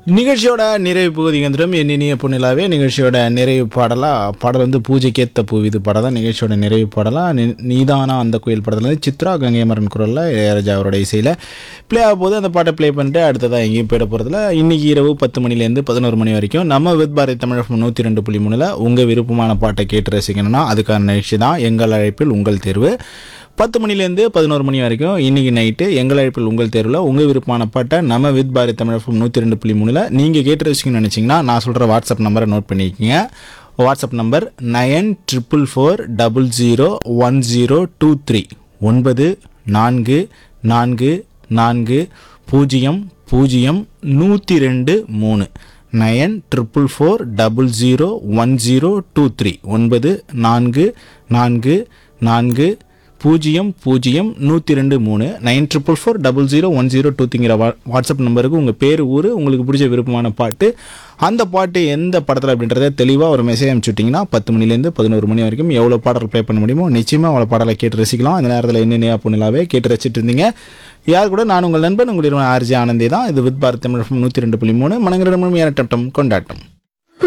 நிகழ்ச்சியோட நிறைவு பகுதி வந்துடும் என் இனிய பொண்ணிலாவே நிகழ்ச்சியோட நிறைவு பாடலா பாடல் வந்து பூஜைக்கேத்த பூவிது பாடல் தான் நிகழ்ச்சியோட நிறைவு பாடலா நி- நீதானா அந்த கோயில் படத்துல வந்து சித்ரா கங்கைமரன் குரலில் இளையராஜா அவரோட இசையில் ப்ளே ஆக போது அந்த பாட்டை ப்ளே பண்ணிட்டு அடுத்ததாக எங்கேயும் போயிட போகிறதுல இன்னைக்கு இரவு பத்து மணிலேருந்து பதினோரு மணி வரைக்கும் நம்ம வித் பாரதி தமிழ் நூற்றி ரெண்டு புள்ளி மூணில் உங்கள் விருப்பமான பாட்டை கேட்டு ரசிக்கணும்னா அதுக்கான நிகழ்ச்சி தான் எங்கள் அழைப்பில் உங்கள் தேர்வு பத்து மணிலேருந்து பதினோரு மணி வரைக்கும் இன்னைக்கு நைட்டு எங்கள் அழைப்பில் உங்கள் தேர்வில் உங்கள் விருப்பமான பாட்டை நம்ம வித் பாரதி தமிழ் நூற்றி ரெண்டு புள்ளி மூணில் நீங்கள் கேட்டு ரசிக்கணும்னு நினச்சிங்கன்னா நான் சொல்கிற வாட்ஸ்அப் நம்பரை நோட் பண்ணிக்கோங்க WhatsApp number nine triple four double zero one zero two three ஒன்பது நான்கு நான்கு நான்கு பூஜ்ஜியம் பூஜ்ஜியம் நூற்றி ரெண்டு மூணு nine triple four double zero one zero two three ஒன்பது நான்கு நான்கு நான்கு பூஜ்ஜியம் பூஜ்ஜியம் நூற்றி ரெண்டு மூணு nine triple four double zero one zero டூத்திங்கிற வா வாட்ஸ்அப் நம்பருக்கு உங்கள் பேர் ஊர் உங்களுக்கு பிடிச்ச விருப்பமான பாட்டு அந்த பாட்டு எந்த படத்தில் அப்படின்றத தெளிவாக ஒரு மெசேஜ் அனுப்பிச்சுட்டிங்கன்னா பத்து மணிலேருந்து பதினோரு மணி வரைக்கும் எவ்வளோ பாடல் ப்ளே பண்ண முடியுமோ நிச்சயமாக அவ்வளோ பாடலை கேட்டு ரசிக்கலாம் அந்த நேரத்தில் என்னென்ன பொண்ணுலாவே கேட்டு ரசிச்சிட்டு இருந்தீங்க யார் கூட நான் உங்கள் நண்பன் உங்களுடைய ஆர்ஜி ஆனந்தி தான் இது வித் பாரத் தமிழ் நூற்றி ரெண்டு புள்ளி மூணு மனங்களிடம் முழுமையான டட்டம் கொண்டாட்டம்